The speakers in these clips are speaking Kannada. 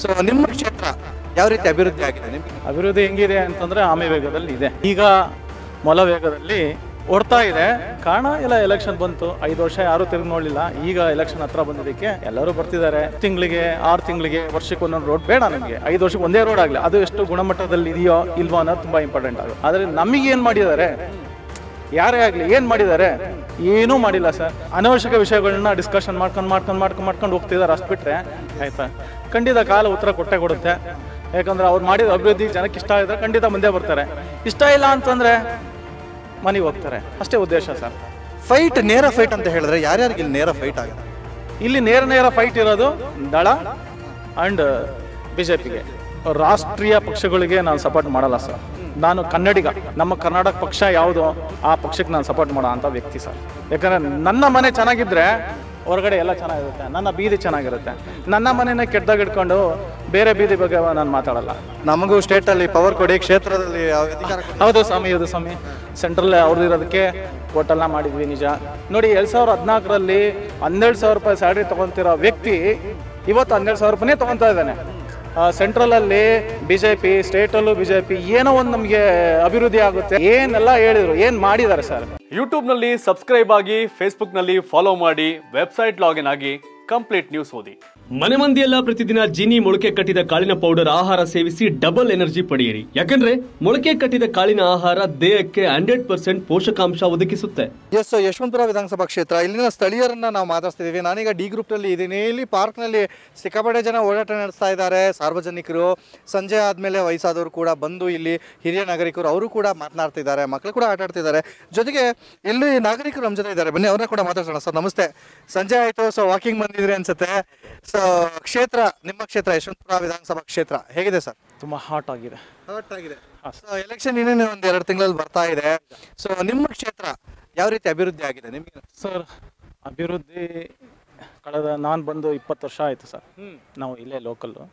ಸೊ ನಿಮ್ಮ ಕ್ಷೇತ್ರ ಯಾವ ರೀತಿ ಅಭಿವೃದ್ಧಿ ಆಗಿದೆ ನಿಮ್ಗೆ ಅಭಿವೃದ್ಧಿ ಹೆಂಗಿದೆ ಅಂತಂದ್ರೆ ಆಮೆ ವೇಗದಲ್ಲಿ ಇದೆ ಈಗ ಮೊಲ ವೇಗದಲ್ಲಿ ಓಡ್ತಾ ಇದೆ ಕಾರಣ ಎಲ್ಲ ಎಲೆಕ್ಷನ್ ಬಂತು ಐದು ವರ್ಷ ಯಾರು ತಿರುಗಿ ನೋಡಲಿಲ್ಲ ಈಗ ಎಲೆಕ್ಷನ್ ಹತ್ರ ಬಂದಿದ್ದಕ್ಕೆ ಎಲ್ಲರೂ ಬರ್ತಿದ್ದಾರೆ ತಿಂಗಳಿಗೆ ಆರು ತಿಂಗಳಿಗೆ ವರ್ಷಕ್ಕೆ ಒಂದೊಂದು ರೋಡ್ ಬೇಡ ನಮಗೆ ಐದು ವರ್ಷಕ್ಕೆ ಒಂದೇ ರೋಡ್ ಆಗಲಿ ಅದು ಎಷ್ಟು ಗುಣಮಟ್ಟದಲ್ಲಿ ಇದೆಯೋ ಇಲ್ವೋ ಅನ್ನೋದು ತುಂಬ ಇಂಪಾರ್ಟೆಂಟ್ ಆಗುತ್ತೆ ಆದರೆ ನಮಗೆ ಏನು ಮಾಡಿದ್ದಾರೆ ಯಾರೇ ಆಗಲಿ ಏನು ಮಾಡಿದ್ದಾರೆ ಏನೂ ಮಾಡಿಲ್ಲ ಸರ್ ಅನವಶ್ಯಕ ವಿಷಯಗಳನ್ನ ಡಿಸ್ಕಷನ್ ಮಾಡ್ಕೊಂಡು ಮಾಡ್ಕೊಂಡು ಮಾಡ್ಕೊಂಡು ಮಾಡ್ಕೊಂಡು ಹೋಗ್ತಿದ್ದಾರೆ ಅಷ್ಟು ಬಿಟ್ಟರೆ ಆಯ್ತಾ ಖಂಡಿತ ಕಾಲ ಉತ್ತರ ಕೊಟ್ಟೆ ಕೊಡುತ್ತೆ ಯಾಕಂದ್ರೆ ಅವ್ರು ಮಾಡಿದ ಅಭಿವೃದ್ಧಿ ಜನಕ್ಕೆ ಇಷ್ಟ ಇದ್ರೆ ಖಂಡಿತ ಮುಂದೆ ಬರ್ತಾರೆ ಇಷ್ಟ ಇಲ್ಲ ಅಂತಂದರೆ ಮನೆಗೆ ಹೋಗ್ತಾರೆ ಅಷ್ಟೇ ಉದ್ದೇಶ ಸರ್ ಫೈಟ್ ನೇರ ಫೈಟ್ ಅಂತ ಹೇಳಿದ್ರೆ ಯಾರ್ಯಾರಿಗೆ ಇಲ್ಲಿ ನೇರ ಫೈಟ್ ಆಗುತ್ತೆ ಇಲ್ಲಿ ನೇರ ನೇರ ಫೈಟ್ ಇರೋದು ದಳ ಆ್ಯಂಡ್ ಬಿ ಜೆ ಪಿಗೆ ರಾಷ್ಟ್ರೀಯ ಪಕ್ಷಗಳಿಗೆ ನಾನು ಸಪೋರ್ಟ್ ಮಾಡಲ್ಲ ಸರ್ ನಾನು ಕನ್ನಡಿಗ ನಮ್ಮ ಕರ್ನಾಟಕ ಪಕ್ಷ ಯಾವುದು ಆ ಪಕ್ಷಕ್ಕೆ ನಾನು ಸಪೋರ್ಟ್ ಮಾಡೋ ಅಂಥ ವ್ಯಕ್ತಿ ಸರ್ ಯಾಕಂದರೆ ನನ್ನ ಮನೆ ಚೆನ್ನಾಗಿದ್ದರೆ ಹೊರಗಡೆ ಎಲ್ಲ ಚೆನ್ನಾಗಿರುತ್ತೆ ನನ್ನ ಬೀದಿ ಚೆನ್ನಾಗಿರುತ್ತೆ ನನ್ನ ಮನೆನೇ ಕೆಟ್ಟದಾಗ ಇಟ್ಕೊಂಡು ಬೇರೆ ಬೀದಿ ಬಗ್ಗೆ ನಾನು ಮಾತಾಡಲ್ಲ ನಮಗೂ ಸ್ಟೇಟ್ ಅಲ್ಲಿ ಪವರ್ ಕೊಡಿ ಕ್ಷೇತ್ರದಲ್ಲಿ ಯಾವ ಅಧಿಕಾರ ಕೊಡಿ. ಹೌದು ಸ್ವಾಮಿ ಹೌದು ಸ್ವಾಮಿ ಸೆಂಟ್ರಲ್ ಅವ್ರದ್ದು ಇರೋದಕ್ಕೆ ಓಟೆಲ್ಲ ಮಾಡಿದ್ವಿ ನಿಜ ನೋಡಿ ಎರಡು ಸಾವಿರದ ಹದಿನಾಲ್ಕರಲ್ಲಿ ಹನ್ನೆರಡು ಸಾವಿರ ರೂಪಾಯಿ ಸ್ಯಾಲ್ರಿ ತೊಗೊತಿರೋ ವ್ಯಕ್ತಿ ಇವತ್ತು ಹನ್ನೆರಡು ಸಾವಿರ ರೂಪಾಯಿನೇ ತೊಗೊತಾ ಇದ್ದಾನೆ ಸೆಂಟ್ರಲಲ್ಲಿ ಬಿ ಜೆ ಪಿ ಸ್ಟೇಟಲ್ಲೂ ಬಿ ಜೆ ಪಿ ಏನೋ ಒಂದು ನಮಗೆ ಅಭಿವೃದ್ಧಿ ಆಗುತ್ತೆ ಏನೆಲ್ಲ ಹೇಳಿದ್ರು ಏನು ಮಾಡಿದ್ದಾರೆ ಸರ್ ಯೂಟ್ಯೂಬ್ನಲ್ಲಿ ಸಬ್ಸ್ಕ್ರೈಬ್ ಆಗಿ ಫೇಸ್ಬುಕ್ನಲ್ಲಿ ಫಾಲೋ ಮಾಡಿ ವೆಬ್ಸೈಟ್ ಲಾಗಿನ್ ಆಗಿ ಕಂಪ್ಲೀಟ್ ನ್ಯೂಸ್ ಓದಿ ಮನೆ ಮಂದಿಯೆಲ್ಲ ಪ್ರತಿದಿನ ಜೀನಿ ಮೊಳಕೆ ಕಟ್ಟಿದ ಕಾಳಿನ ಪೌಡರ್ ಆಹಾರ ಸೇವಿಸಿ ಡಬಲ್ ಎನರ್ಜಿ ಪಡೆಯಿರಿ ಯಾಕಂದ್ರೆ ಮೊಳಕೆ ಕಟ್ಟಿದ ಕಾಳಿನ ಆಹಾರ ದೇಹಕ್ಕೆ ಹಂಡ್ರೆಡ್ ಪರ್ಸೆಂಟ್ ಪೋಷಕಾಂಶ ಒದಗಿಸುತ್ತೆ ಎಸ್ ಯಶವಂತಪುರ ವಿಧಾನಸಭಾ ಕ್ಷೇತ್ರ ಇಲ್ಲಿನ ಸ್ಥಳೀಯರನ್ನ ನಾವು ಮಾತಾಡ್ತಿದ್ದೀವಿ ನಾನೀಗ ಡಿ ಗ್ರೂಪ್ನಲ್ಲಿ ಇದ್ದೀನಿ ಇಲ್ಲಿ ಪಾರ್ಕ್ನಲ್ಲಿ ಸಿಕ್ಕಾಪಟ್ಟೆ ಜನ ಓಡಾಟ ನಡೆಸ್ತಾ ಇದ್ದಾರೆ ಸಾರ್ವಜನಿಕರು ಸಂಜೆ ಆದಮೇಲೆ ವಯಸ್ಸಾದವರು ಕೂಡ ಬಂದು ಇಲ್ಲಿ ಹಿರಿಯ ನಾಗರಿಕರು ಅವರು ಕೂಡ ಮಾತನಾಡ್ತಿದ್ದಾರೆ ಮಕ್ಕಳು ಕೂಡ ಆಟ ಆಡ್ತಿದ್ದಾರೆ ಜೊತೆಗೆ ಇಲ್ಲಿ ನಾಗರಿಕರು ನಮ್ಮ ಜೊತೆ ಇದ್ದಾರೆ ಬನ್ನಿ ಅವ್ರನ್ನ ಕೂಡ ಮಾತಾಡ್ಸೋಣ ಸರ್ ನಮಸ್ತೆ ಸಂಜೆ ಆಯಿತು ಸೊ ವಾಕಿಂಗ್ ಬಂದಿದ್ರಿ ಅನ್ಸುತ್ತೆ ಸೊ ಕ್ಷೇತ್ರ ನಿಮ್ಮ ಕ್ಷೇತ್ರ ಯಶವಂತಪುರ ವಿಧಾನಸಭಾ ಕ್ಷೇತ್ರ ಹೇಗಿದೆ ಸರ್ ತುಂಬ ಹಾಟ್ ಆಗಿದೆ ಹರ್ಟ್ ಆಗಿದೆ ಸೊ ಎಲೆಕ್ಷನ್ ಇನ್ನೇನು ಒಂದು ಎರಡು ತಿಂಗಳಲ್ಲಿ ಬರ್ತಾ ಇದೆ ಸೊ ನಿಮ್ಮ ಕ್ಷೇತ್ರ ಯಾವ ರೀತಿ ಅಭಿವೃದ್ಧಿ ಆಗಿದೆ ನಿಮಗೆ ಸರ್ ಅಭಿವೃದ್ಧಿ ಕಳೆದ ನಾನು ಬಂದು ಇಪ್ಪತ್ತು ವರ್ಷ ಆಯಿತು ಸರ್ ನಾವು ಇಲ್ಲೇ ಲೋಕಲ್ಲು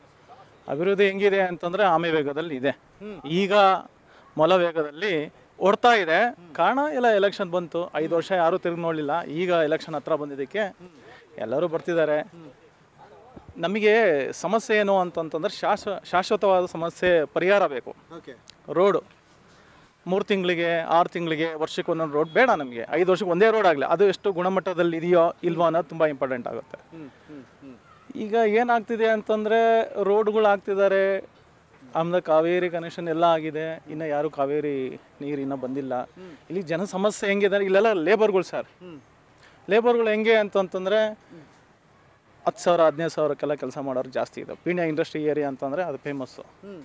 ಅಭಿವೃದ್ಧಿ ಹೆಂಗಿದೆ ಅಂತಂದ್ರೆ ಆಮೆ ವೇಗದಲ್ಲಿ ಇದೆ ಈಗ ಮೊಲ ವೇಗದಲ್ಲಿ ಓಡ್ತಾ ಇದೆ ಕಾರಣ ಎಲ್ಲ ಎಲೆಕ್ಷನ್ ಬಂತು ಐದು ವರ್ಷ ಯಾರು ತಿರುಗಿ ನೋಡಲಿಲ್ಲ ಈಗ ಎಲೆಕ್ಷನ್ ಹತ್ರ ಬಂದಿದ್ದಕ್ಕೆ ಎಲ್ಲರೂ ಬರ್ತಿದ್ದಾರೆ ನಮಗೆ ಸಮಸ್ಯೆ ಏನು ಅಂತಂತಂದ್ರೆ ಶಾಶ್ವ ಶಾಶ್ವತವಾದ ಸಮಸ್ಯೆ ಪರಿಹಾರ ಬೇಕು ರೋಡು ಮೂರು ತಿಂಗಳಿಗೆ ಆರು ತಿಂಗಳಿಗೆ ವರ್ಷಕ್ಕೆ ಒಂದೊಂದು ರೋಡ್ ಬೇಡ ನಮಗೆ ಐದು ವರ್ಷಕ್ಕೆ ಒಂದೇ ರೋಡ್ ಆಗಲಿ ಅದು ಎಷ್ಟು ಗುಣಮಟ್ಟದಲ್ಲಿ ಇದೆಯೋ ಇಲ್ವೋ ಅನ್ನೋದು ತುಂಬ ಇಂಪಾರ್ಟೆಂಟ್ ಆಗುತ್ತೆ ಈಗ ಏನಾಗ್ತಿದೆ ಅಂತಂದರೆ ರೋಡ್ಗಳು ಆಗ್ತಿದ್ದಾರೆ ಆಮೇಲೆ ಕಾವೇರಿ ಕನೆಕ್ಷನ್ ಎಲ್ಲ ಆಗಿದೆ ಇನ್ನು ಯಾರು ಕಾವೇರಿ ನೀರು ಇನ್ನೂ ಬಂದಿಲ್ಲ ಇಲ್ಲಿ ಜನ ಸಮಸ್ಯೆ ಹೆಂಗಿದೆ ಇಲ್ಲೆಲ್ಲ ಲೇಬರ್ಗಳು ಸರ್ ಲೇಬರ್ಗಳು ಹೆಂಗೆ ಅಂತಂತಂದರೆ ಹತ್ತು ಸಾವಿರ ಹದಿನೈದು ಸಾವಿರಕ್ಕೆಲ್ಲ ಕೆಲಸ ಮಾಡೋರು ಜಾಸ್ತಿ ಇದೆ ಪೀಣ್ಯ ಇಂಡಸ್ಟ್ರಿ ಏರಿಯಾ ಅಂತಂದರೆ ಅದು ಫೇಮಸ್ಸು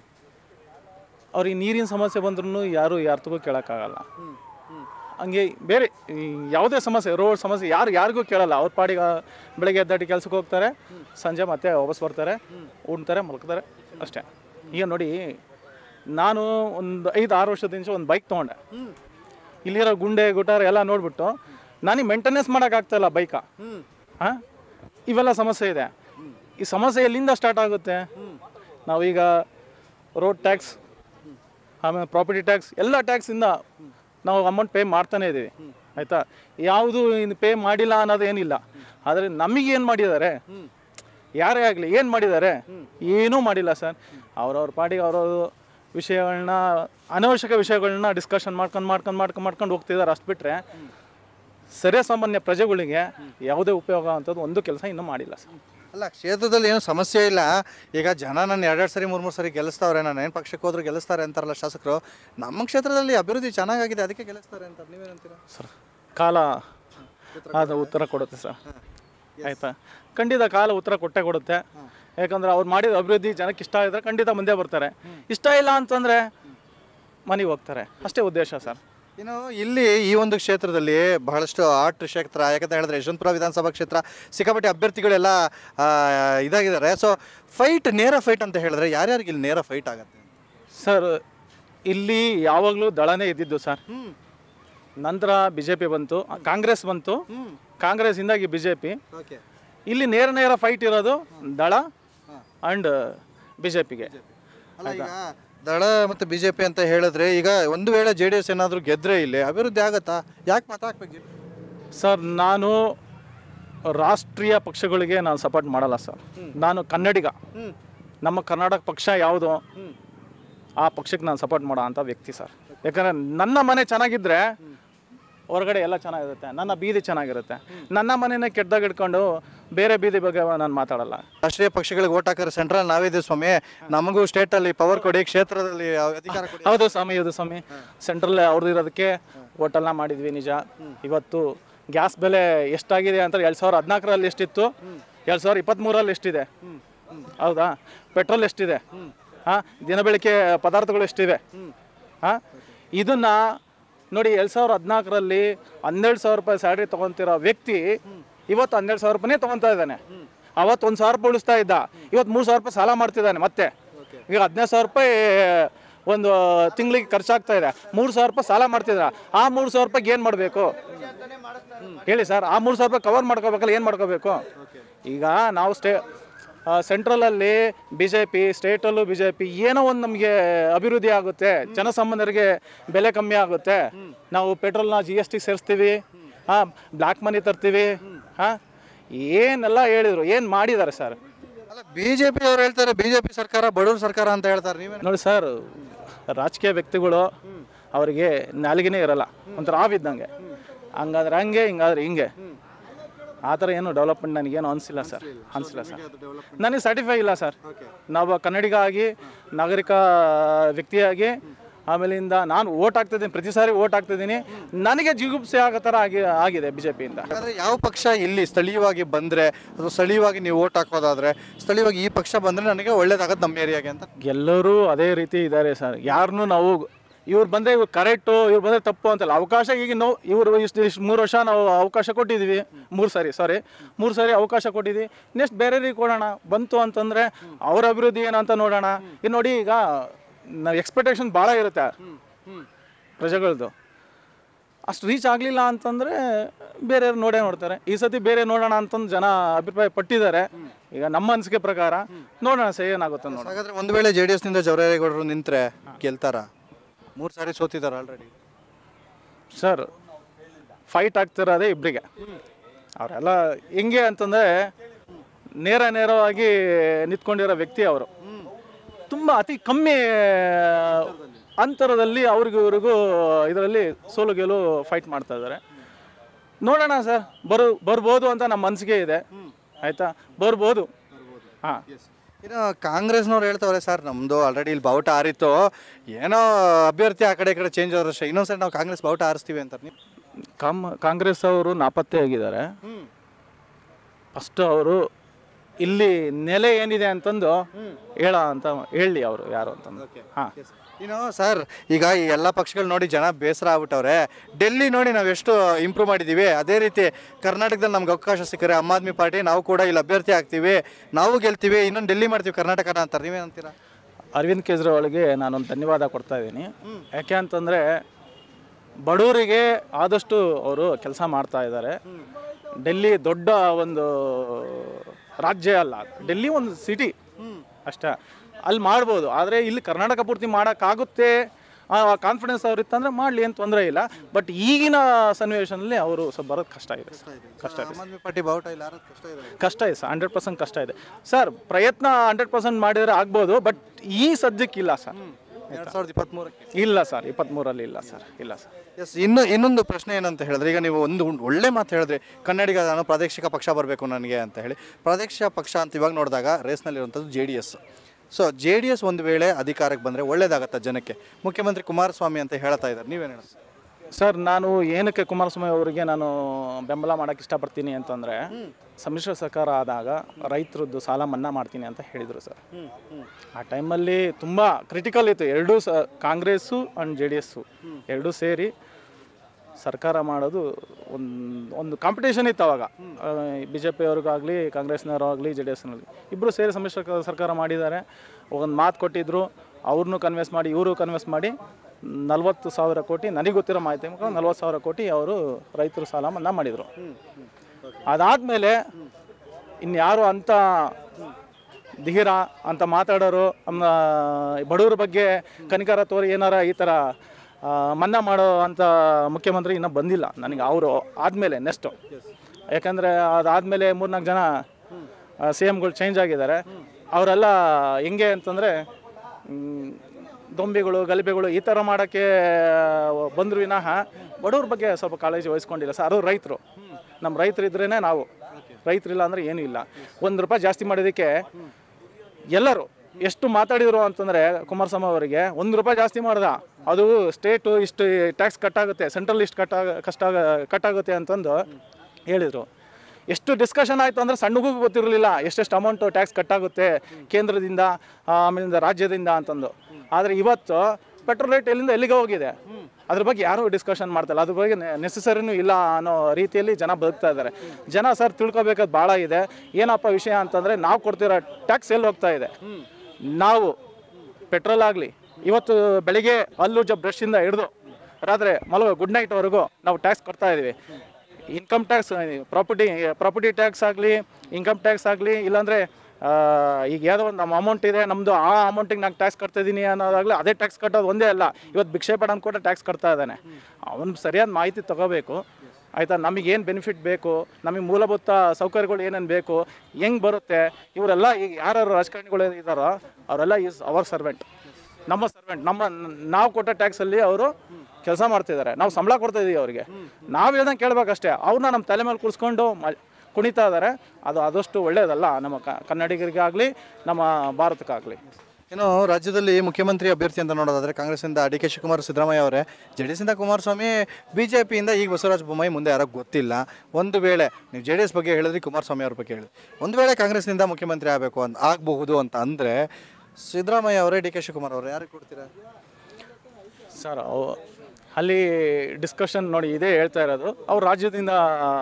ಅವ್ರಿಗೆ ನೀರಿನ ಸಮಸ್ಯೆ ಬಂದ್ರೂ ಯಾರು ಯಾರ್ತಗೂ ಕೇಳೋಕ್ಕಾಗಲ್ಲ ಹಂಗೆ ಬೇರೆ ಈ ಯಾವುದೇ ಸಮಸ್ಯೆ ರೋಡ್ ಸಮಸ್ಯೆ ಯಾರು ಯಾರಿಗೂ ಕೇಳಲ್ಲ ಅವ್ರ ಪಾಡಿಗೆ ಬೆಳಗ್ಗೆ ಎದ್ದಾಟಿ ಕೆಲ್ಸಕ್ಕೆ ಹೋಗ್ತಾರೆ ಸಂಜೆ ಮತ್ತೆ ವಾಪಸ್ ಬರ್ತಾರೆ ಉಣ್ತಾರೆ ಮಲ್ಕೋತಾರೆ ಅಷ್ಟೇ ಈಗ ನೋಡಿ ನಾನು ಒಂದು ಐದು ಆರು ವರ್ಷದಿಂದ ಒಂದು ಬೈಕ್ ತೊಗೊಂಡೆ ಇಲ್ಲಿರೋ ಗುಂಡೆ ಗುಟಾರ ಎಲ್ಲ ನೋಡ್ಬಿಟ್ಟು ನನಗೆ ಮೇಂಟೆನೆನ್ಸ್ ಮಾಡೋಕ್ಕಾಗ್ತಾಯಿಲ್ಲ ಬೈಕ ಹಾಂ ಇವೆಲ್ಲ ಸಮಸ್ಯೆ ಇದೆ ಈ ಸಮಸ್ಯೆ ಎಲ್ಲಿಂದ ಸ್ಟಾರ್ಟ್ ಆಗುತ್ತೆ ನಾವೀಗ ರೋಡ್ ಟ್ಯಾಕ್ಸ್ ಆಮೇಲೆ ಪ್ರಾಪರ್ಟಿ ಟ್ಯಾಕ್ಸ್ ಎಲ್ಲ ಟ್ಯಾಕ್ಸಿಂದ ನಾವು ಅಮೌಂಟ್ ಪೇ ಮಾಡ್ತಾನೆ ಇದ್ದೀವಿ ಆಯಿತಾ ಯಾವುದು ಇನ್ನು ಪೇ ಮಾಡಿಲ್ಲ ಅನ್ನೋದು ಏನಿಲ್ಲ ಆದರೆ ನಮಗೆ ಏನು ಮಾಡಿದ್ದಾರೆ ಯಾರೇ ಆಗಲಿ ಏನು ಮಾಡಿದ್ದಾರೆ ಏನೂ ಮಾಡಿಲ್ಲ ಸರ್ ಅವ್ರವ್ರ ಪಾಡಿಗೆ ಅವ್ರವ್ರ ವಿಷಯಗಳನ್ನ ಅನವಶ್ಯಕ ವಿಷಯಗಳನ್ನ ಡಿಸ್ಕಷನ್ ಮಾಡ್ಕೊಂಡು ಮಾಡ್ಕೊಂಡು ಮಾಡ್ಕೊಂಡು ಮಾಡ್ಕೊಂಡು ಹೋಗ್ತಿದ್ದಾರೆ ಅಷ್ಟು ಬಿಟ್ಟರೆ ಸರಿಯ ಸಾಮಾನ್ಯ ಪ್ರಜೆಗಳಿಗೆ ಯಾವುದೇ ಉಪಯೋಗ ಅಂಥದ್ದು ಒಂದು ಕೆಲಸ ಇನ್ನೂ ಮಾಡಿಲ್ಲ ಸರ್ ಅಲ್ಲ ಕ್ಷೇತ್ರದಲ್ಲಿ ಏನು ಸಮಸ್ಯೆ ಇಲ್ಲ ಈಗ ಜನ ನನ್ನ ಎರಡೆರಡು ಸರಿ ಮೂರು ಮೂರು ಸರಿ ಗೆಲ್ಲಿಸ್ತಾವ್ರೆ ನಾನು ಏನು ಪಕ್ಷಕ್ಕೆ ಹೋದ್ರು ಗೆಲ್ಲಿಸ್ತಾರೆ ಅಂತಾರಲ್ಲ ಶಾಸಕರು ನಮ್ಮ ಕ್ಷೇತ್ರದಲ್ಲಿ ಅಭಿವೃದ್ಧಿ ಚೆನ್ನಾಗಾಗಿದೆ ಅದಕ್ಕೆ ಗೆಲ್ಲಿಸ್ತಾರೆ ಅಂತ ನೀವೇನಂತೀರಾ ಸರ್ ಕಾಲ ಅದು ಉತ್ತರ ಕೊಡುತ್ತೆ ಸರ್ ಆಯಿತಾ ಖಂಡಿತ ಕಾಲ ಉತ್ತರ ಕೊಟ್ಟೆ ಕೊಡುತ್ತೆ ಯಾಕಂದ್ರೆ ಅವ್ರು ಮಾಡಿದ ಅಭಿವೃದ್ಧಿ ಜನಕ್ಕೆ ಇಷ್ಟ ಇದ್ರೆ ಖಂಡಿತ ಮುಂದೆ ಬರ್ತಾರೆ ಇಷ್ಟ ಇಲ್ಲ ಅಂತಂದರೆ ಮನೆಗೆ ಹೋಗ್ತಾರೆ ಅಷ್ಟೇ ಉದ್ದೇಶ ಸರ್ ಇನ್ನು ಇಲ್ಲಿ ಈ ಒಂದು ಕ್ಷೇತ್ರದಲ್ಲಿ ಬಹಳಷ್ಟು ಆರ್ಟ್ ಕ್ಷೇತ್ರ ಯಾಕಂತ ಹೇಳಿದ್ರೆ ಯಶವಂತಪುರ ವಿಧಾನಸಭಾ ಕ್ಷೇತ್ರ ಸಿಕ್ಕಾಪಟ್ಟೆ ಅಭ್ಯರ್ಥಿಗಳೆಲ್ಲ ಆ, ಇದಾಗಿದ್ದಾರೆ ಸೊ ಫೈಟ್ ನೇರ ಫೈಟ್ ಅಂತ ಹೇಳಿದ್ರೆ ಯಾರ್ಯಾರಿಗೆ ಇಲ್ಲಿ ನೇರ ಫೈಟ್ ಆಗುತ್ತೆ ಸರ್ ಇಲ್ಲಿ ಯಾವಾಗಲೂ ದಳನೇ ಇದ್ದಿದ್ದು ಸರ್ ನಂತರ ಬಿ ಜೆ ಪಿ ಬಂತು ಕಾಂಗ್ರೆಸ್ ಬಂತು ಕಾಂಗ್ರೆಸ್ಸಿಂದಾಗಿ ಬಿ ಜೆ ಪಿ ಓಕೆ ಇಲ್ಲಿ ನೇರ ನೇರ ಫೈಟ್ ಇರೋದು ದಳ ಆ್ಯಂಡ್ ಬಿ ಜೆ ಪಿಗೆ ಅಲ್ಲ ಈಗ ದಳ ಮತ್ತು ಬಿ ಜೆ ಪಿ ಅಂತ ಹೇಳಿದ್ರೆ ಈಗ ಒಂದು ವೇಳೆ ಜೆ ಡಿ ಎಸ್ ಏನಾದರೂ ಗೆದ್ರೆ ಇಲ್ಲಿ ಅಭಿವೃದ್ಧಿ ಆಗತ್ತಾ ಯಾಕೆ ಮತ ಹಾಕ್ಬೇಕು ಸರ್ ನಾನು ರಾಷ್ಟ್ರೀಯ ಪಕ್ಷಗಳಿಗೆ ನಾನು ಸಪೋರ್ಟ್ ಮಾಡಲ್ಲ ಸರ್ ನಾನು ಕನ್ನಡಿಗ ನಮ್ಮ ಕರ್ನಾಟಕ ಪಕ್ಷ ಯಾವುದು ಆ ಪಕ್ಷಕ್ಕೆ ನಾನು ಸಪೋರ್ಟ್ ಮಾಡೋ ಅಂಥ ವ್ಯಕ್ತಿ ಸರ್ ಯಾಕಂದರೆ ನನ್ನ ಮನೆ ಚೆನ್ನಾಗಿದ್ದರೆ ಹೊರಗಡೆ ಎಲ್ಲ ಚೆನ್ನಾಗಿರುತ್ತೆ ನನ್ನ ಬೀದಿ ಚೆನ್ನಾಗಿರುತ್ತೆ ನನ್ನ ಮನೆನೇ ಕೆಟ್ಟದಾಗ ಇಟ್ಕೊಂಡು ಬೇರೆ ಬೀದಿ ಬಗ್ಗೆ ನಾನು ಮಾತಾಡಲ್ಲ ರಾಷ್ಟ್ರೀಯ ಪಕ್ಷಗಳಿಗೆ ಓಟ್ ಹಾಕಿದ್ರೆ ಸೆಂಟ್ರಲ್ ನಾವಿದ್ದೀವಿ ಸ್ವಾಮಿ ನಮಗೂ ಸ್ಟೇಟ್ ಅಲ್ಲಿ ಪವರ್ ಕೊಡಿ ಕ್ಷೇತ್ರದಲ್ಲಿ ಅಧಿಕಾರ ಕೊಡಿ ಹೌದು ಸ್ವಾಮಿ ಹೌದು ಸ್ವಾಮಿ ಸೆಂಟ್ರಲ್ ಅವ್ರದ್ದು ಇರೋದಕ್ಕೆ ಹೋಟೆಲ್ನ ಮಾಡಿದ್ವಿ ನಿಜ ಇವತ್ತು ಗ್ಯಾಸ್ ಬೆಲೆ ಎಷ್ಟಾಗಿದೆ ಅಂತ ಎರಡು ಸಾವಿರದ ಹದಿನಾಲ್ಕರಲ್ಲಿ ಎಷ್ಟಿತ್ತು ಎರಡು ಸಾವಿರದ ಇಪ್ಪತ್ತ್ಮೂರಲ್ಲಿ ಎಷ್ಟಿದೆ ಹೌದಾ ಪೆಟ್ರೋಲ್ ಎಷ್ಟಿದೆ ಹಾಂ ದಿನ ಬೆಳಗ್ಗೆ ಪದಾರ್ಥಗಳು ಎಷ್ಟಿವೆ ಹಾಂ ಇದನ್ನ ನೋಡಿ ಎರಡು ಸಾವಿರದ ಹದಿನಾಲ್ಕರಲ್ಲಿ ಹನ್ನೆರಡು ಸಾವಿರ ರೂಪಾಯಿ ಸ್ಯಾಲ್ರಿ ತೊಗೊತಿರೋ ವ್ಯಕ್ತಿ ಇವತ್ತು ಹನ್ನೆರಡು ಸಾವಿರ ರೂಪಾಯಿನೇ ತೊಗೊತಾ ಇದ್ದಾನೆ ಅವತ್ತು ಒಂದು ಸಾವಿರ ರೂಪಾಯಿ ಉಳಿಸ್ತಾ ಇದ್ದ ಇವತ್ತು ಮೂರು ಸಾವಿರ ರೂಪಾಯಿ ಸಾಲ ಮಾಡ್ತಿದ್ದಾನೆ ಮತ್ತೆ ಈಗ ಹದಿನೈದು ಸಾವಿರ ರೂಪಾಯಿ ಒಂದು ತಿಂಗಳಿಗೆ ಖರ್ಚಾಗ್ತಾ ಇದೆ ಮೂರು ಸಾವಿರ ರೂಪಾಯಿ ಸಾಲ ಮಾಡ್ತಿದ್ರ ಆ ಮೂರು ಸಾವಿರ ರೂಪಾಯಿಗೆ ಏನು ಮಾಡಬೇಕು ಹೇಳಿ ಸರ್ ಆ ಮೂರು ಸಾವಿರ ರೂಪಾಯಿ ಕವರ್ ಮಾಡ್ಕೋಬೇಕಲ್ಲ ಏನು ಮಾಡ್ಕೋಬೇಕು ಈಗ ನಾವು ಸ್ಟೇ ಸೆಂಟ್ರಲಲ್ಲಿ ಬಿ ಜೆ ಪಿ ಸ್ಟೇಟಲ್ಲೂ ಬಿ ಜೆ ಪಿ ಏನೋ ಒಂದು ನಮಗೆ ಅಭಿವೃದ್ಧಿ ಆಗುತ್ತೆ ಜನಸಾಮಾನ್ಯರಿಗೆ ಬೆಲೆ ಕಮ್ಮಿ ಆಗುತ್ತೆ ನಾವು ಪೆಟ್ರೋಲ್ನ ಜಿ ಎಸ್ ಟಿ ಸೇರಿಸ್ತೀವಿ ಹಾಂ ಬ್ಲ್ಯಾಕ್ ಮನಿ ತರ್ತೀವಿ ಹಾಂ ಏನೆಲ್ಲ ಹೇಳಿದರು ಏನು ಮಾಡಿದ್ದಾರೆ ಸರ್ ಅಲ್ಲ ಬಿಜೆಪಿ ಅವ್ರು ಹೇಳ್ತಾರೆ ಬಿಜೆಪಿ ಸರ್ಕಾರ ಬಡವ್ರ ಸರ್ಕಾರ ಅಂತ ಹೇಳ್ತಾರೆ ನೀವೇ ನೋಡಿ ಸರ್ ರಾಜಕೀಯ ವ್ಯಕ್ತಿಗಳು ಅವರಿಗೆ ನಾಲಿಗೆನೇ ಇರಲ್ಲ ಒಂಥರ ಆವಿದ್ದಂಗೆ ಹಂಗಾದ್ರೆ ಹಂಗೆ ಹಿಂಗಾದ್ರೆ ಹಿಂಗೆ ಆ ಥರ ಏನು ಡೆವಲಪ್ಮೆಂಟ್ ನನಗೇನು ಅನಿಸಿಲ್ಲ ಸರ್ ಅನಿಸಿಲ್ಲ ಸರ್ ನನಗೆ ಸರ್ಟಿಫೈ ಇಲ್ಲ ಸರ್ ನಾವು ಕನ್ನಡಿಗ ಆಗಿ ನಾಗರಿಕ ವ್ಯಕ್ತಿಯಾಗಿ ಆಮೇಲಿಂದ ನಾನು ಓಟ್ ಹಾಕ್ತಿದ್ದೀನಿ ಪ್ರತಿ ಸಾರಿ ಓಟ್ ಹಾಕ್ತಿದ್ದೀನಿ ನನಗೆ ಜಿಗುಪ್ಸೆ ಆಗೋ ಥರ ಆಗಿ ಆಗಿದೆ ಬಿ ಜೆ ಪಿಯಿಂದ ಹಾಗಾದ್ರೆ ಯಾವ ಪಕ್ಷ ಇಲ್ಲಿ ಸ್ಥಳೀಯವಾಗಿ ಬಂದ್ರೆ ಅಥವಾ ಸ್ಥಳೀಯವಾಗಿ ನೀವು ಓಟ್ ಹಾಕೋದಾದ್ರೆ ಸ್ಥಳೀಯವಾಗಿ ಈ ಪಕ್ಷ ಬಂದ್ರೆ ನನಗೆ ಒಳ್ಳೇದಾಗತ್ತೆ ನಮ್ಮ ಏರಿಯಾಗೆ ಅಂತ ಎಲ್ಲರೂ ಅದೇ ರೀತಿ ಇದ್ದಾರೆ ಸರ್ ಯಾರನ್ನೂ ನಾವು ಇವ್ರು ಬಂದರೆ ಇವ್ರು ಕರೆಕ್ಟು ಇವ್ರು ಬಂದರೆ ತಪ್ಪು ಅಂತಲ್ಲ ಅವಕಾಶ ಈಗ ನಾವು ಇವರು ಇಷ್ಟು ಇಷ್ಟು ಮೂರು ವರ್ಷ ನಾವು ಅವಕಾಶ ಕೊಟ್ಟಿದ್ದೀವಿ ಮೂರು ಸಾರಿ ಸಾರಿ ಮೂರು ಸಾರಿ ಅವಕಾಶ ಕೊಟ್ಟಿದ್ದೀವಿ ನೆಕ್ಸ್ಟ್ ಬೇರೆಯವ್ರಿಗೆ ಕೊಡೋಣ ಬಂತು ಅಂತಂದರೆ ಅವ್ರ ಅಭಿವೃದ್ಧಿ ಏನು ಅಂತ ನೋಡೋಣ ಈಗ ನೋಡಿ ಈಗ ನಾವು ಎಕ್ಸ್ಪೆಕ್ಟೇಷನ್ ಭಾಳ ಇರುತ್ತೆ ಪ್ರಜೆಗಳದ್ದು ಅಷ್ಟು ರೀಚ್ ಆಗಲಿಲ್ಲ ಅಂತಂದರೆ ಬೇರೆಯವ್ರು ನೋಡೇ ನೋಡ್ತಾರೆ ಈ ಸತಿ ಬೇರೆ ನೋಡೋಣ ಅಂತಂದು ಜನ ಅಭಿಪ್ರಾಯ ಪಟ್ಟಿದ್ದಾರೆ ಈಗ ನಮ್ಮ ಅನಿಸಿಕೆ ಪ್ರಕಾರ ನೋಡೋಣ ಸರ್ ಏನಾಗುತ್ತೆ ನೋಡೋಣ ಹಾಗಾದ್ರೆ ಒಂದು ವೇಳೆ ಜೆ ಡಿ ಎಸ್ನಿಂದ ಜವರೇಗೌಡರು ನಿಂತ್ರೆ ಗೆಲ್ತಾರ ಮೂರು ಸಾರಿ ಸೋತಿದ್ದಾರೆ ಆಲ್ರೆಡಿ ಸರ್ ಫೈಟ್ ಆಗ್ತಿರೋದೇ ಇಬ್ಬರಿಗೆ ಅವರೆಲ್ಲ ಹೆಂಗೆ ಅಂತಂದರೆ ನೇರ ನೇರವಾಗಿ ನಿಂತ್ಕೊಂಡಿರೋ ವ್ಯಕ್ತಿ ಅವರು ತುಂಬ ಅತಿ ಕಮ್ಮಿ ಅಂತರದಲ್ಲಿ ಅವ್ರಿಗೂ ಇವ್ರಿಗೂ ಇದರಲ್ಲಿ ಸೋಲು ಗೆಲು ಫೈಟ್ ಮಾಡ್ತಾ ಇದ್ದಾರೆ ನೋಡೋಣ ಸರ್ ಬರು ಬರ್ಬೋದು ಅಂತ ನಮ್ಮ ಮನಸ್ಸಿಗೆ ಇದೆ ಆಯಿತಾ ಬರ್ಬೋದು ಹಾಂ ಇನ್ನು ಕಾಂಗ್ರೆಸ್ನವ್ರು ಹೇಳ್ತಾವ್ರೆ ಸರ್ ನಮ್ಮದು ಆಲ್ರೆಡಿ ಇಲ್ಲಿ ಬಾವುಟ ಆರಿತ್ತು ಏನೋ ಅಭ್ಯರ್ಥಿ ಆ ಕಡೆ ಈ ಕಡೆ ಚೇಂಜ್ ಆದ್ರೆ ಅಷ್ಟೇ ಇನ್ನೊಂದ್ಸರಿ ನಾವು ಕಾಂಗ್ರೆಸ್ ಬಾವುಟ ಆರಿಸ್ತೀವಿ ಅಂತಾರೆ ನೀವು ಕಾಮ್ ಕಾಂಗ್ರೆಸ್ ಅವರು ನಾಪತ್ತೆ ಆಗಿದ್ದಾರೆ ಫಸ್ಟ್ ಅವರು ಇಲ್ಲಿ ನೆಲೆ ಏನಿದೆ ಅಂತಂದು ಹೇಳ ಅಂತ ಹೇಳಿ ಅವರು ಯಾರು ಅಂತಂದು ಹಾಂ ಇನ್ನು ಸರ್ ಈಗ ಈ ಎಲ್ಲ ಪಕ್ಷಗಳು ನೋಡಿ ಜನ ಬೇಸರ ಆಗ್ಬಿಟ್ಟವ್ರೆ ಡೆಲ್ಲಿ ನೋಡಿ ನಾವು ಎಷ್ಟು ಇಂಪ್ರೂವ್ ಮಾಡಿದ್ದೀವಿ ಅದೇ ರೀತಿ ಕರ್ನಾಟಕದಲ್ಲಿ ನಮ್ಗೆ ಅವಕಾಶ ಸಿಕ್ಕರೆ ಆಮ್ ಆದ್ಮಿ ಪಾರ್ಟಿ ನಾವು ಕೂಡ ಇಲ್ಲಿ ಅಭ್ಯರ್ಥಿ ಆಗ್ತೀವಿ ನಾವು ಗೆಲ್ತೀವಿ ಇನ್ನೊಂದು ಡೆಲ್ಲಿ ಮಾಡ್ತೀವಿ ಕರ್ನಾಟಕನ ಅಂತಾರೆ ನೀವೇನಂತೀರಾ ಅರವಿಂದ್ ಕೇಜ್ರಿವಾಲ್ಗೆ ನಾನೊಂದು ಧನ್ಯವಾದ ಕೊಡ್ತಾ ಇದ್ದೀನಿ ಯಾಕೆ ಅಂತಂದರೆ ಬಡವರಿಗೆ ಆದಷ್ಟು ಅವರು ಕೆಲಸ ಮಾಡ್ತಾ ಇದ್ದಾರೆ ಡೆಲ್ಲಿ ದೊಡ್ಡ ಒಂದು ರಾಜ್ಯ ಅಲ್ಲ ಡೆಲ್ಲಿ ಒಂದು ಸಿಟಿ ಅಷ್ಟೇ ಅಲ್ಲಿ ಮಾಡ್ಬೋದು ಆದರೆ ಇಲ್ಲಿ ಕರ್ನಾಟಕ ಪೂರ್ತಿ ಮಾಡೋಕ್ಕಾಗುತ್ತೆ ಆ ಕಾನ್ಫಿಡೆನ್ಸ್ ಅವ್ರು ಇತ್ತಂದ್ರೆ ಮಾಡಲಿ ಏನು ತೊಂದರೆ ಇಲ್ಲ ಬಟ್ ಈಗಿನ ಸನ್ನಿವೇಶನಲ್ಲಿ ಅವರು ಸ್ವಲ್ಪ ಬರೋದು ಕಷ್ಟ ಇದೆ ಸರ್. ಕಷ್ಟ ಇದೆ ಆಮ್ ಆದ್ಮಿ ಪಾರ್ಟಿ ಬಾವುಟ ಇಲ್ಲ ಆರೋದು ಕಷ್ಟ ಇದೆ ಕಷ್ಟ ಇದೆ ಸರ್ ಹಂಡ್ರೆಡ್ ಪರ್ಸೆಂಟ್ ಕಷ್ಟ ಇದೆ ಸರ್ ಪ್ರಯತ್ನ ಹಂಡ್ರೆಡ್ ಪರ್ಸೆಂಟ್ ಮಾಡಿದರೆ ಆಗ್ಬೋದು ಬಟ್ ಈ ಸದ್ಯಕ್ಕಿಲ್ಲ ಸರ್ ಎರಡು ಸಾವಿರದ ಇಪ್ಪತ್ತ್ಮೂರಕ್ಕೆ ಇಲ್ಲ ಸರ್ ಇಪ್ಪತ್ತ್ಮೂರಲ್ಲಿ ಇಲ್ಲ ಸರ್ ಇಲ್ಲ ಸರ್ ಎಸ್ ಇನ್ನು ಇನ್ನೊಂದು ಪ್ರಶ್ನೆ ಏನಂತ ಹೇಳಿದ್ರೆ ಈಗ ನೀವು ಒಂದು ಉಂಡ್- ಒಳ್ಳೆ ಮಾತು ಹೇಳಿದ್ರಿ ಕನ್ನಡಿಗ ನಾನು ಪ್ರಾದೇಶಿಕ ಪಕ್ಷ ಬರಬೇಕು ನನಗೆ ಅಂತ ಹೇಳಿ ಪ್ರಾದೇಶಿಕ ಪಕ್ಷ ಅಂತ ಇವಾಗ ನೋಡಿದಾಗ ರೇಸ್ನಲ್ಲಿರುವಂಥದ್ದು J D S so J D S ಒಂದು ವೇಳೆ ಅಧಿಕಾರಕ್ಕೆ ಬಂದರೆ ಒಳ್ಳೇದಾಗತ್ತೆ ಜನಕ್ಕೆ ಮುಖ್ಯಮಂತ್ರಿ ಕುಮಾರಸ್ವಾಮಿ ಅಂತ ಹೇಳ್ತಾ ಇದ್ದಾರೆ ನೀವೇನು ಹೇಳಿ ಸರ್ ನಾನು ಏನಕ್ಕೆ ಕುಮಾರಸ್ವಾಮಿ ಅವರಿಗೆ ನಾನು ಬೆಂಬಲ ಮಾಡೋಕ್ಕೆ ಇಷ್ಟಪಡ್ತೀನಿ ಅಂತಂದರೆ ಸಮ್ಮಿಶ್ರ ಸರ್ಕಾರ ಆದಾಗ ರೈತರದ್ದು ಸಾಲ ಮನ್ನಾ ಮಾಡ್ತೀನಿ ಅಂತ ಹೇಳಿದರು ಸರ್ ಆ ಟೈಮಲ್ಲಿ ತುಂಬ ಕ್ರಿಟಿಕಲ್ ಇತ್ತು ಎರಡೂ ಸ Congress and J D S ಎರಡೂ ಸೇರಿ ಸರ್ಕಾರ ಮಾಡೋದು ಒಂದು ಒಂದು ಕಾಂಪಿಟೇಷನ್ ಇತ್ತು ಅವಾಗ ಬಿ ಜೆ ಪಿಯವ್ರಿಗಾಗಲಿ ಕಾಂಗ್ರೆಸ್ನವರಾಗಲಿ ಜೆ ಡಿ ಎಸ್ನಲ್ಲಿ ಇಬ್ಬರು ಸೇರಿ ಸಮ್ಮಿಶ್ರ ಕ- ಸರ್ಕಾರ ಮಾಡಿದ್ದಾರೆ ಒಂದು ಮಾತು ಕೊಟ್ಟಿದ್ದರು ಅವ್ರನ್ನೂ ಕನ್ವಿನ್ಸ್ ಮಾಡಿ ಇವರು ಕನ್ವಿನ್ಸ್ ಮಾಡಿ ನಲ್ವತ್ತು ಸಾವಿರ ಕೋಟಿ ನನಗೆ ಗೊತ್ತಿರೋ ಮಾಹಿತಿ ಪ್ರಕಾರ ನಲ್ವತ್ತು ಸಾವಿರ ಕೋಟಿ ಅವರು ರೈತರು ಸಾಲ ಮನ್ನಾ ಮಾಡಿದರು ಅದಾದಮೇಲೆ ಇನ್ಯಾರು ಅಂಥ ಧೀರ ಅಂತ ಮಾತಾಡೋರು ನಮ್ಮ ಬಡವರ ಬಗ್ಗೆ ಕನಿಕರ ತೋರಿ ಏನಾರ ಈ ಥರ ಆ, ಮನ್ನಾ ಮಾಡೋ ಅಂಥ ಮುಖ್ಯಮಂತ್ರಿ ಇನ್ನೂ ಬಂದಿಲ್ಲ ನನಗೆ ಅವರು ಆದಮೇಲೆ ನೆಕ್ಸ್ಟು ಯಾಕಂದರೆ ಅದಾದಮೇಲೆ ಮೂರ್ನಾಲ್ಕು ಜನ ಸಿ ಎಮ್ಗಳು ಚೇಂಜ್ ಆಗಿದ್ದಾರೆ ಅವರೆಲ್ಲ ಹೆಂಗೆ ಅಂತಂದರೆ ದೊಂಬಿಗಳು ಗಲಿಬೆಗಳು ಈ ಥರ ಮಾಡೋಕ್ಕೆ ಬಂದ್ರು ವಿನಃ ಬಡವ್ರ ಬಗ್ಗೆ ಸ್ವಲ್ಪ ಕಾಳಜಿ ವಹಿಸ್ಕೊಂಡಿಲ್ಲ ಸರ್ ಅದು ರೈತರು ನಮ್ಮ ರೈತರು ಇದ್ರೇ ನಾವು ರೈತರಿಲ್ಲ ಅಂದರೆ ಏನೂ ಇಲ್ಲ ಒಂದು ರೂಪಾಯಿ ಜಾಸ್ತಿ ಮಾಡಿದ್ದಕ್ಕೆ ಎಲ್ಲರೂ ಎಷ್ಟು ಮಾತಾಡಿದ್ರು ಅಂತಂದರೆ ಕುಮಾರಸ್ವಾಮಿ ಅವರಿಗೆ ಒಂದು ರೂಪಾಯಿ ಜಾಸ್ತಿ ಮಾಡ್ದ ಅದು ಸ್ಟೇಟು ಇಷ್ಟು ಟ್ಯಾಕ್ಸ್ ಕಟ್ ಆಗುತ್ತೆ ಸೆಂಟ್ರಲ್ ಇಷ್ಟು ಕಟ್ ಆಗ ಕಷ್ಟ ಆಗ ಕಟ್ ಆಗುತ್ತೆ ಅಂತಂದು ಹೇಳಿದರು ಎಷ್ಟು ಡಿಸ್ಕಷನ್ ಆಯಿತು ಅಂದರೆ ಸಣ್ಣಗೂ ಗೊತ್ತಿರಲಿಲ್ಲ ಎಷ್ಟೆಷ್ಟು ಅಮೌಂಟು ಟ್ಯಾಕ್ಸ್ ಕಟ್ ಆಗುತ್ತೆ ಕೇಂದ್ರದಿಂದ ಆಮೇಲಿಂದ ರಾಜ್ಯದಿಂದ ಅಂತಂದು ಆದರೆ ಇವತ್ತು ಪೆಟ್ರೋಲ್ ರೇಟ್ ಎಲ್ಲಿಂದ ಎಲ್ಲಿಗೆ ಹೋಗಿದೆ ಅದ್ರ ಬಗ್ಗೆ ಯಾರೂ ಡಿಸ್ಕಷನ್ ಮಾಡ್ತಾಯಿಲ್ಲ ಅದ್ರ ಬಗ್ಗೆ ನೆಸಸರಿನೂ ಇಲ್ಲ ಅನ್ನೋ ರೀತಿಯಲ್ಲಿ ಜನ ಬದುಕ್ತಾ ಇದ್ದಾರೆ ಜನ ಸರ್ ತಿಳ್ಕೊಬೇಕಾದ್ ಭಾಳ ಇದೆ ಏನಪ್ಪ ವಿಷಯ ಅಂತಂದರೆ ನಾವು ಕೊಡ್ತಿರೋ ಟ್ಯಾಕ್ಸ್ ಎಲ್ಲಿ ಹೋಗ್ತಾ ಇದೆ ನಾವು ಪೆಟ್ರೋಲ್ ಆಗಲಿ ಇವತ್ತು ಬೆಳಿಗ್ಗೆ ಹಲ್ಲು ಜ ಬ್ರಷಿಂದ ಹಿಡಿದು ರಾತ್ರಿ ಮಲಗೋ ಗುಡ್ ನೈಟ್ವರೆಗೂ ನಾವು ಟ್ಯಾಕ್ಸ್ ಕೊಡ್ತಾ ಇದ್ದೀವಿ income tax property property tax ಆಗಲಿ ಇನ್ಕಮ್ ಟ್ಯಾಕ್ಸ್ ಆಗಲಿ ಇಲ್ಲಾಂದರೆ ಈಗ ಯಾವುದೋ ಒಂದು ನಮ್ಮ ಅಮೌಂಟ್ ಇದೆ ನಮ್ಮದು ಆ ಅಮೌಂಟಿಗೆ ನಾನು ಟ್ಯಾಕ್ಸ್ ಕಟ್ತಿದ್ದೀನಿ ಅನ್ನೋದಾಗಲಿ ಅದೇ ಟ್ಯಾಕ್ಸ್ ಕಟ್ಟೋದು ಒಂದೇ ಅಲ್ಲ ಇವತ್ತು ಭಿಕ್ಷೆ ಪಡನ್ ಕೂಡ ಟ್ಯಾಕ್ಸ್ ಕಟ್ತಾ ಇದ್ದಾನೆ ಅವನು ಸರಿಯಾದ ಮಾಹಿತಿ ತಗೋಬೇಕು ಆಯಿತಾ ನಮಗೇನು ಬೆನಿಫಿಟ್ ಬೇಕು ನಮಗೆ ಮೂಲಭೂತ ಸೌಕರ್ಯಗಳು ಏನೇನು ಬೇಕು ಹೆಂಗೆ ಬರುತ್ತೆ ಇವರೆಲ್ಲ ಈಗ ಯಾರ್ಯಾರು ರಾಜಕಾರಣಿಗಳು ಇದ್ದಾರೋ ಅವರೆಲ್ಲ ಈಸ್ ಅವರ್ ಸರ್ವೆಂಟ್ ನಮ್ಮ ಸರ್ವೆಂಟ್ ನಮ್ಮ ನಾವು ಕೊಟ್ಟ ಟ್ಯಾಕ್ಸಲ್ಲಿ ಅವರು ಕೆಲಸ ಮಾಡ್ತಿದ್ದಾರೆ ನಾವು ಸಂಬಳ ಕೊಡ್ತಾ ಇದೀವಿ ಅವರಿಗೆ ನಾವು ಹೇಳ್ದಂಗೆ ಕೇಳಬೇಕಷ್ಟೇ ಅವ್ರನ್ನ ನಮ್ಮ ತಲೆ ಮೇಲೆ ಕೂರಿಸ್ಕೊಂಡು ಮ ಕುಣಿತಾ ಇದ್ದಾರೆ ಅದು ಆದಷ್ಟು ಒಳ್ಳೆಯದಲ್ಲ ನಮ್ಮ ಕ ಕನ್ನಡಿಗರಿಗಾಗಲಿ ನಮ್ಮ ಭಾರತಕ್ಕಾಗಲಿ ಇನ್ನು ರಾಜ್ಯದಲ್ಲಿ ಮುಖ್ಯಮಂತ್ರಿ ಅಭ್ಯರ್ಥಿ ಅಂತ ನೋಡೋದಾದ್ರೆ ಕಾಂಗ್ರೆಸ್ಸಿಂದ ಡಿ ಕೆ ಶಿವಕುಮಾರ್ ಸಿದ್ದರಾಮಯ್ಯ ಅವರೇ ಜೆ ಡಿ ಎಸ್ಸಿಂದ ಕುಮಾರಸ್ವಾಮಿ ಬಿ ಜೆ ಪಿಯಿಂದ ಈಗ ಬಸವರಾಜ ಬೊಮ್ಮಾಯಿ ಮುಂದೆ ಯಾರೋ ಗೊತ್ತಿಲ್ಲ ಒಂದು ವೇಳೆ ನೀವು ಜೆ ಡಿ ಎಸ್ ಬಗ್ಗೆ ಹೇಳಿದ್ರಿ ಕುಮಾರಸ್ವಾಮಿ ಅವ್ರ ಬಗ್ಗೆ ಹೇಳಿದ್ರಿ ಒಂದು ವೇಳೆ ಕಾಂಗ್ರೆಸ್ನಿಂದ ಮುಖ್ಯಮಂತ್ರಿ ಆಗಬೇಕು ಅಂತ ಆಗಬಹುದು ಅಂತ ಅಂದರೆ ಸಿದ್ದರಾಮಯ್ಯ ಅವರೇ ಡಿ ಕೆ ಶಿವಕುಮಾರ್ ಅವರೇ ಯಾರಿಗೆ ಕೊಡ್ತೀರಾ ಸರ್ ಅವ್- ಅಲ್ಲಿ ಡಿಸ್ಕಷನ್ ನೋಡಿ ಇದೇ ಹೇಳ್ತಾ ಇರೋದು ಅವ್ರು ರಾಜ್ಯದಿಂದ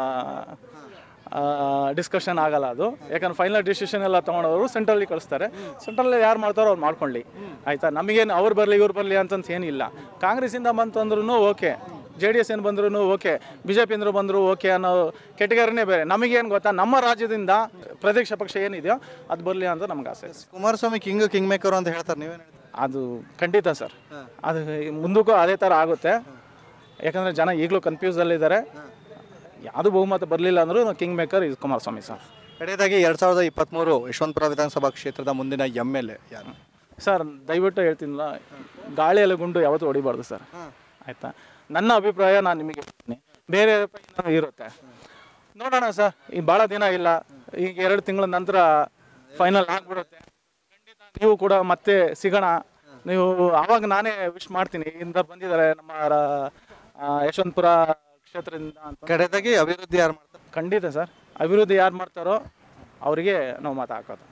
ಡಿಸ್ಕಷನ್ ಆಗಲ್ಲ ಅದು ಯಾಕಂದ್ರೆ ಫೈನಲ್ ಡಿಸಿಷನ್ ಎಲ್ಲ ತೊಗೊಂಡವರು ಸೆಂಟ್ರಲ್ಲಿ ಕಳಿಸ್ತಾರೆ ಸೆಂಟ್ರಲ್ಲಿ ಯಾರು ಮಾಡ್ತಾರೋ ಅವ್ರು ಮಾಡ್ಕೊಳ್ಳಿ ಆಯಿತಾ ನಮಗೇನು ಅವ್ರು ಬರಲಿ ಇವ್ರು ಬರಲಿ ಅಂತಂತ ಏನಿಲ್ಲ ಕಾಂಗ್ರೆಸ್ಸಿಂದ ಬಂತಂದ್ರೂ ಓಕೆ ಜೆ ಡಿ ಎಸ್ ಏನು ಬಂದ್ರೂ ಓಕೆ ಬಿ ಜೆ ಪಿಂದ್ರು ಬಂದರು ಓಕೆ ಅನ್ನೋ ಕೆಟಗರಿನೇ ಬೇರೆ ನಮಗೇನು ಗೊತ್ತಾ ನಮ್ಮ ರಾಜ್ಯದಿಂದ ಪ್ರತಿಪಕ್ಷ ಪಕ್ಷ ಏನಿದೆಯೋ ಅದು ಬರಲಿ ಅಂತ ನಮ್ಗೆ ಆಸೆ ಕುಮಾರಸ್ವಾಮಿ ಕಿಂಗ್ ಕಿಂಗ್ ಮೇಕರ್ ಅಂತ ಹೇಳ್ತಾರೆ ನೀವೇನು ಹೇಳ್ತೀರಾ ಅದು ಖಂಡಿತ ಸರ್ ಅದು ಮುಂದಕ್ಕೂ ಅದೇ ಥರ ಆಗುತ್ತೆ ಯಾಕಂದರೆ ಜನ ಈಗಲೂ ಕನ್ಫ್ಯೂಸಲ್ಲಿದ್ದಾರೆ ಯಾವುದು ಬಹುಮತ ಬರಲಿಲ್ಲ ಅಂದರೂ king maker is Kumaraswamy sir ಕಡೆಯದಾಗಿ ಎರಡು ಸಾವಿರದ ಇಪ್ಪತ್ತ್ಮೂರು ಯಶವಂತಪುರ ವಿಧಾನಸಭಾ ಕ್ಷೇತ್ರದ ಮುಂದಿನ ಎಮ್ ಎಲ್ ಎ ಯಾರು ಸರ್ ದಯವಿಟ್ಟು ಹೇಳ್ತೀನಲ್ಲ ಗಾಳಿಯಲ್ಲಿ ಗುಂಡು ಯಾವತ್ತೂ ಹೊಡಿಬಾರ್ದು ಸರ್ ಆಯಿತಾ ನನ್ನ ಅಭಿಪ್ರಾಯ ನಾನು ನಿಮಗೆ ಹೇಳ್ತೀನಿ ಬೇರೆ ಅಭಿಪ್ರಾಯ ಇರುತ್ತೆ ನೋಡೋಣ ಸರ್ ಈಗ ಭಾಳ ದಿನ ಇಲ್ಲ ಈಗ ಎರಡು ತಿಂಗಳ ನಂತರ ಫೈನಲ್ ಆಗ್ಬಿಡುತ್ತೆ ಖಂಡಿತ ನೀವು ಕೂಡ ಮತ್ತೆ ಸಿಗೋಣ ನೀವು ಆವಾಗ ನಾನೇ ವಿಶ್ ಮಾಡ್ತೀನಿ ಇಂದ ಬಂದಿದ್ದಾರೆ ನಮ್ಮ ರ- ಆ, ಯಶವಂತಪುರ ಕ್ಷೇತ್ರದಿಂದ ಅಂತ ಕಡೆಯದಾಗಿ ಅಭಿವೃದ್ಧಿ ಯಾರು ಮಾಡ್ತಾರೆ ಖಂಡಿತ ಸರ್ ಅಭಿವೃದ್ಧಿ ಯಾರು ಮಾಡ್ತಾರೋ ಅವರಿಗೆ ನಾವು ಮತ ಹಾಕೋದು